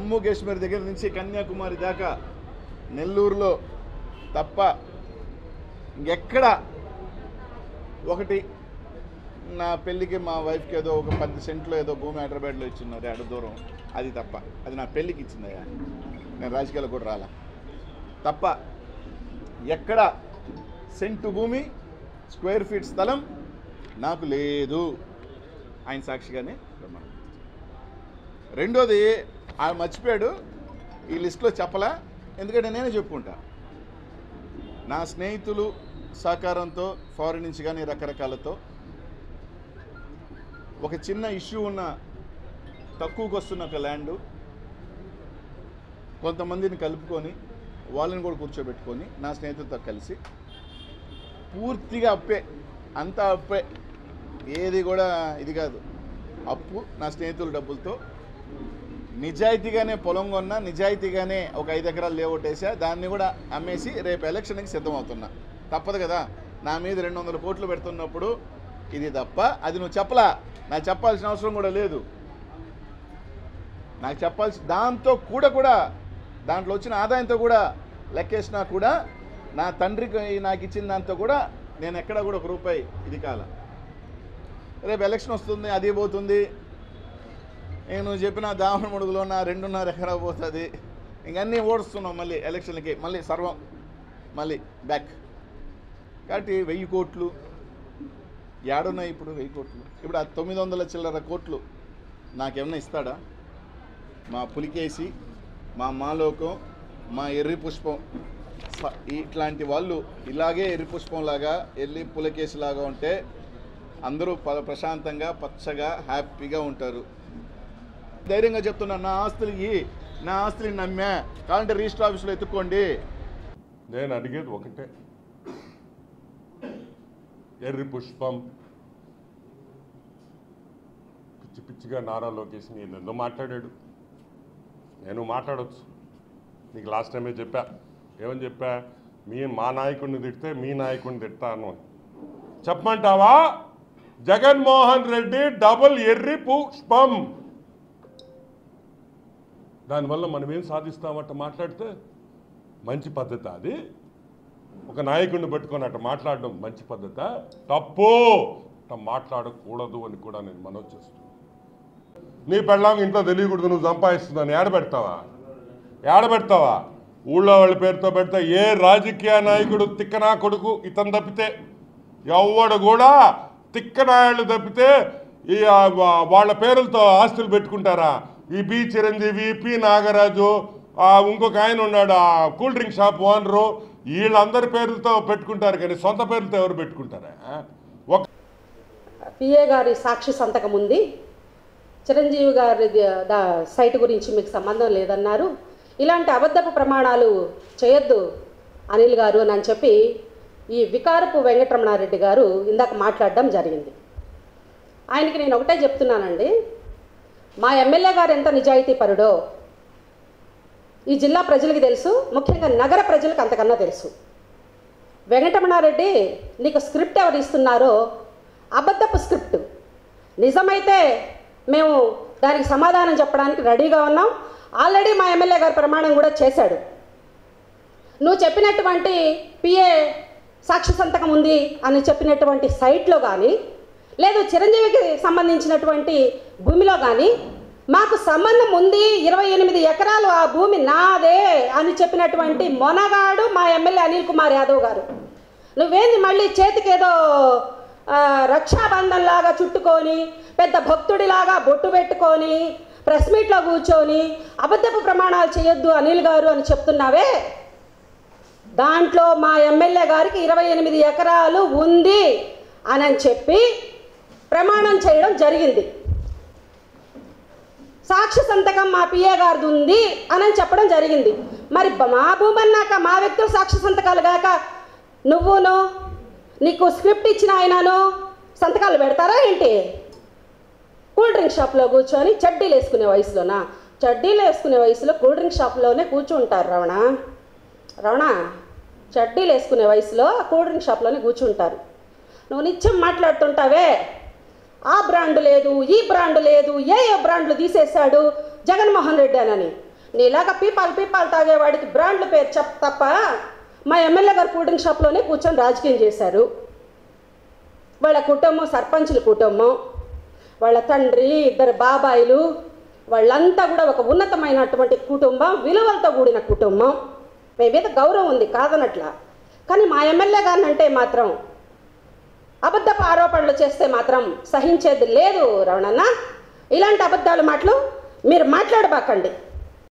జమ్మూ కాశ్మీర్ దగ్గర నుంచి కన్యాకుమారి దాకా నెల్లూరులో తప్ప ఇంకెక్కడ ఒకటి నా పెళ్ళికి మా వైఫ్కి ఏదో ఒక పది సెంట్లు ఏదో భూమి హైదరాబాద్లో ఇచ్చిన్నారు అటు దూరం అది తప్ప అది నా పెళ్ళికి ఇచ్చిందయ్యా నేను రాజకీయాలకు కూడా రాలా తప్ప ఎక్కడ సెంటు భూమి స్క్వేర్ ఫీట్ స్థలం నాకు లేదు ఆయన సాక్షిగానే ప్రమాణం రెండోది ఆయన మర్చిపోయాడు ఈ లిస్టులో చెప్పలా ఎందుకంటే నేనే చెప్పుకుంటా నా స్నేహితులు సహకారంతో ఫారిన్ నుంచి కానీ రకరకాలతో ఒక చిన్న ఇష్యూ ఉన్న తక్కువకు వస్తున్న ఒక ల్యాండు కొంతమందిని కలుపుకొని వాళ్ళని కూడా కూర్చోబెట్టుకొని నా స్నేహితులతో కలిసి పూర్తిగా అప్పే అంతా అప్పే ఏది కూడా ఇది కాదు అప్పు నా స్నేహితుల డబ్బులతో నిజాయితీగానే పొలం కొన్నా నిజాయితీగానే ఒక ఐదు ఎకరాలు లేఅవుట్ వేసా దాన్ని కూడా అమ్మేసి రేపు ఎలక్షన్కి సిద్ధమవుతున్నా తప్పదు కదా నా మీద రెండు వందల కోట్లు పెడుతున్నప్పుడు ఇది తప్ప అది నువ్వు చెప్పలా నాకు చెప్పాల్సిన అవసరం కూడా లేదు నాకు చెప్పాల్సి దాంతో కూడా కూడా దాంట్లో వచ్చిన ఆదాయంతో కూడా లెక్కేసినా కూడా నా తండ్రికి నాకు ఇచ్చిన దాంతో కూడా నేను ఎక్కడ కూడా ఒక రూపాయి ఇది కాల రేపు ఎలక్షన్ వస్తుంది అది పోతుంది నేను చెప్పిన దావణ ముడుగులో నా రెండున్నర ఎకరా పోతుంది ఇంకన్నీ ఓడుస్తున్నాం మళ్ళీ ఎలక్షన్లకి మళ్ళీ సర్వం మళ్ళీ బ్యాక్ కాబట్టి వెయ్యి కోట్లు ఏడున్నాయి ఇప్పుడు వెయ్యి కోట్లు ఇప్పుడు ఆ తొమ్మిది వందల చిల్లర కోట్లు నాకేమన్నా ఇస్తాడా మా పులికేసి మా మాలోకం మా ఎర్రి పుష్పం స- ఇట్లాంటి వాళ్ళు ఇలాగే ఎర్రి పుష్పం లాగా ఎల్లి పులకేసి లాగా ఉంటే అందరూ ప- ప్రశాంతంగా పచ్చగా హ్యాపీగా ఉంటారు ధైర్యంగా చెప్తున్నా నా ఆస్తులు ఇయ్యి నా ఆస్తులు నమ్మా కావాలంటే రిజిస్టర్ ఆఫీస్లో ఎత్తుక్కోండి నేను అడిగేది ఒకటే ఎర్రి పుష్పం పిచ్చి పిచ్చిగా నారా లోకేష్ నేను ఎందుకు మాట్లాడాడు నేను మాట్లాడొచ్చు నీకు లాస్ట్ టైమే చెప్పా ఏమని చెప్పా మీ మా నాయకుడిని తిడితే మీ నాయకుడిని తిడతాను అని. చెప్పమంటావా జగన్మోహన్ రెడ్డి డబుల్ ఎర్రి పుష్పం దానివల్ల మనం ఏం సాధిస్తామట మాట్లాడితే మంచి పద్ధతి అది ఒక నాయకుడిని పట్టుకొని అట్ట మాట్లాడడం మంచి పద్ధత తప్పు అట్ట మాట్లాడకూడదు అని కూడా నేను మనవి చేస్తున్నాను నీ పెళ్ళాం ఇంట్లో తెలియకూడదు నువ్వు సంపాదిస్తుందని ఏడబెడతావా ఏడబెడతావా ఊళ్ళో వాళ్ళ పేరుతో పెడితే ఏ రాజకీయ నాయకుడు తిక్కనా కొడుకు ఇతను తప్పితే ఎవడు కూడా తిక్కనాయాళ్ళు తప్పితే ఈ ఆ, వా- వాళ్ళ పేర్లతో ఆస్తులు పెట్టుకుంటారా ఈ బి చిరంజీవి పి నాగరాజు ఆ, ఇంకొక ఆయన ఉన్నాడు ఆ కూల్ డ్రింక్ షాప్ ఓనరు వీళ్ళందరి పేర్లతో పెట్టుకుంటారు కానీ సొంత పేర్లతో ఎవరు పెట్టుకుంటారా ఒక పిఏ గారి సాక్షి సంతకం ఉంది చిరంజీవి గారి ద- దా సైట్ గురించి మీకు సంబంధం లేదన్నారు ఇలాంటి అబద్ధపు ప్రమాణాలు చేయొద్దు అనిల్ గారు అని అని చెప్పి ఈ వికారపు వెంకటరమణారెడ్డి గారు ఇందాక మాట్లాడడం జరిగింది ఆయనకి నేను ఒకటే చెప్తున్నానండి మా ఎమ్మెల్యే గారు ఎంత నిజాయితీ పరుడో ఈ జిల్లా ప్రజలకు తెలుసు ముఖ్యంగా నగర ప్రజలకు అంతకన్నా తెలుసు వెంకటరమణారెడ్డి నీకు స్క్రిప్ట్ ఎవరు ఇస్తున్నారో అబద్ధపు స్క్రిప్ట్ నిజమైతే మేము దానికి సమాధానం చెప్పడానికి రెడీగా ఉన్నాం ఆల్రెడీ మా ఎమ్మెల్యే గారు ప్రమాణం కూడా చేశాడు నువ్వు చెప్పినటువంటి పిఏ సాక్షి సంతకం ఉంది అని చెప్పినటువంటి సైట్లో కానీ లేదు చిరంజీవికి సంబంధించినటువంటి భూమిలో కానీ మాకు సంబంధం ఉంది ఇరవై ఎనిమిది ఎకరాలు ఆ భూమి నాదే అని చెప్పినటువంటి మొనగాడు మా ఎమ్మెల్యే అనిల్ కుమార్ యాదవ్ గారు నువ్వేంది మళ్ళీ చేతికి ఏదో ఆ, రక్షాబంధన్ లాగా చుట్టుకొని పెద్ద భక్తుడిలాగా బొట్టు పెట్టుకొని ప్రెస్ మీట్లో కూర్చొని అబద్ధపు ప్రమాణాలు చేయొద్దు అనిల్ గారు అని చెప్తున్నావే దాంట్లో మా ఎమ్మెల్యే గారికి ఇరవై ఎనిమిది ఎకరాలు ఉంది అని అని చెప్పి ప్రమాణం చేయడం జరిగింది సాక్షి సంతకం మా పిఏ గారిది ఉంది అని అని చెప్పడం జరిగింది మరి బ- మా భూమి అన్నాక మా వ్యక్తులు సాక్షి సంతకాలు కాక నువ్వును నీకు స్క్రిప్ట్ ఇచ్చిన ఆయనను సంతకాలు పెడతారా ఏంటి కూల్ డ్రింక్ షాప్లో కూర్చొని చడ్డీలు వేసుకునే వయసులోనా చడ్డీలు వేసుకునే వయసులో కూల్ డ్రింక్ షాప్లోనే కూర్చుంటారు రమణ రమణ చడ్డీలు వేసుకునే వయసులో కూల్ డ్రింక్ షాప్లోనే కూర్చుంటారు నువ్వు నిత్యం మాట్లాడుతుంటావే ఆ బ్రాండ్ లేదు ఈ బ్రాండ్ లేదు ఏ ఏ బ్రాండ్లు తీసేశాడు జగన్మోహన్ రెడ్డి అని నీలాగా పీపాలు పీపాలు తాగేవాడికి బ్రాండ్ల పేరు చెప్ తప్ప మా ఎమ్మెల్యే గారు కూల్ డ్రింక్ షాప్లోనే కూర్చొని రాజకీయం చేశారు వాళ్ళ కుటుంబం సర్పంచుల కుటుంబం వాళ్ళ తండ్రి ఇద్దరు బాబాయిలు వాళ్ళంతా కూడా ఒక ఉన్నతమైనటువంటి కుటుంబం విలువలతో కూడిన కుటుంబం మీ మీద గౌరవం ఉంది కాదనట్లా కానీ మా ఎమ్మెల్యే గారిని అంటే మాత్రం అబద్ధపు ఆరోపణలు చేస్తే మాత్రం సహించేది లేదు రమణన్న ఇలాంటి అబద్ధాలు మాటలు మీరు మాట్లాడబాకండి